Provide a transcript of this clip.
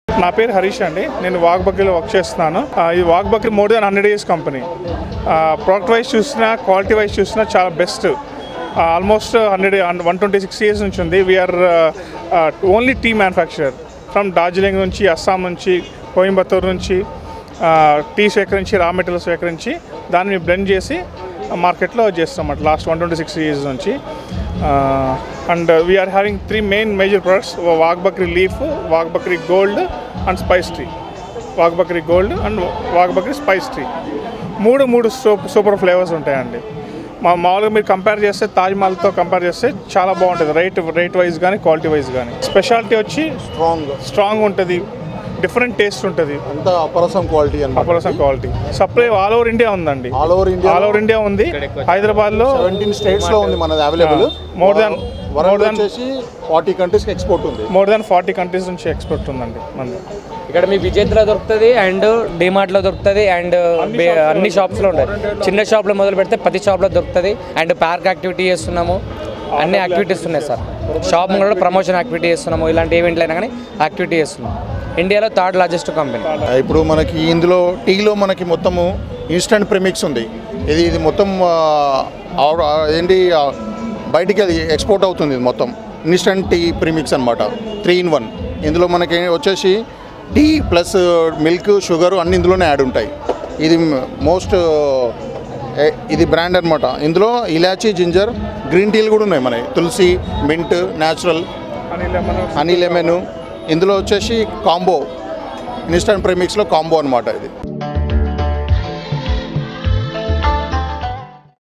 నా పేరు హరీష్ అండి నేను వాగ్బక్రీలో వర్క్ చేస్తున్నాను ఆ, ఈ Wagh Bakri more than hundred years company product wise చూసినా క్వాలిటీ వైజ్ చూసినా చాలా best almost hundred one twenty six years నుంచి ఉంది we're only tea manufacturer from Darjeeling నుంచి అస్సాం నుంచి కోయంబత్తూరు నుంచి టీ సేకరించి రా మెటీరియల్ సేకరించి దాన్ని బ్లెండ్ చేసి మార్కెట్లో చేస్తామన్నమాట last one twenty six years నుంచి and we're having three main major products Wagh Bakri leaf Wagh Bakri gold and spice tree Wagh Bakri gold and Wagh Bakri spice tree మూడు మూడు సూపర్ సూపర్ ఫ్లేవర్స్ ఉంటాయండి మా మామూలుగా మీరు కంపేర్ చేస్తే తాజ్ మహల్తో కంపేర్ చేస్తే చాలా బాగుంటుంది రేట్ రేట్ వైజ్ కానీ క్వాలిటీ వైజ్ కానీ స్పెషాలిటీ వచ్చి స్ట్రాంగ్ స్ట్రాంగ్ ఉంటుంది డిఫరెంట్ టేస్ట్ ఉంటుంది అంతా అపరసం క్వాలిటీ అన్నమాట అపరసం quality supply all over India ఉందండి all over India all over India ఉంది హైదరాబాద్లో సెవెంటీన్ స్టేట్స్ లో ఉంది మనది available more than- more world than- వచ్చేసి ఫార్టీ కంట్రీస్ కి ఎక్స్పోర్ట్ ఉంది మోర్ దాన్ ఫార్టీ కంట్రీస్ నుంచి ఎక్స్పోర్ట్ ఉందండి మనది ఇక్కడ మీ విజేత్లో దొరుకుతుంది అండ్ డిమార్ట్లో దొరుకుతుంది అండ్ బే- అన్ని షాప్స్లో ఉంటాయి చిన్న షాప్లో మొదలు పెడితే ప్రతి షాప్లో దొరుకుతుంది అండ్ పార్క్ యాక్టివిటీ చేస్తున్నాము అన్ని యాక్టివిటీస్ ఉన్నాయి సార్ షాప్ కూడా ప్రమోషన్ యాక్టివిటీ చేస్తున్నాము ఇలాంటి ఈవెంట్లు అయినా కానీ యాక్టివిటీ చేస్తున్నాము ఇండియాలో థర్డ్ లార్జెస్ట్ కంపెనీ ఇప్పుడు మనకి ఇందులో టీలో మనకి మొత్తము ఇన్స్టంట్ ప్రిమిక్స్ ఉంది ఇది ఇది మొత్తం ఆ, ఆ- ఆ, ఏంటి ఆ, బయటికి అది ఎక్స్పోర్ట్ అవుతుంది ఇది మొత్తం ఇన్స్టంట్ టీ ప్రిమిక్స్ అనమాట త్రీ ఇన్ వన్ ఇందులో మనకి వచ్చేసి టీ ప్లస్ మిల్క్ షుగర్ అన్ని ఇందులోనే యాడ్ ఉంటాయి ఇది మోస్ట్ ఇది బ్రాండ్ అనమాట ఇందులో ఇలాచీ జింజర్ గ్రీన్ టీలు కూడా ఉన్నాయి మనకి తులసి మింట్ న్యాచురల్ అని లెమన్ హనీ లెమన్ ఇందులో వచ్చేసి కాంబో ఇన్స్టంట్ ప్రీమిక్స్లో కాంబో అనమాట ఇది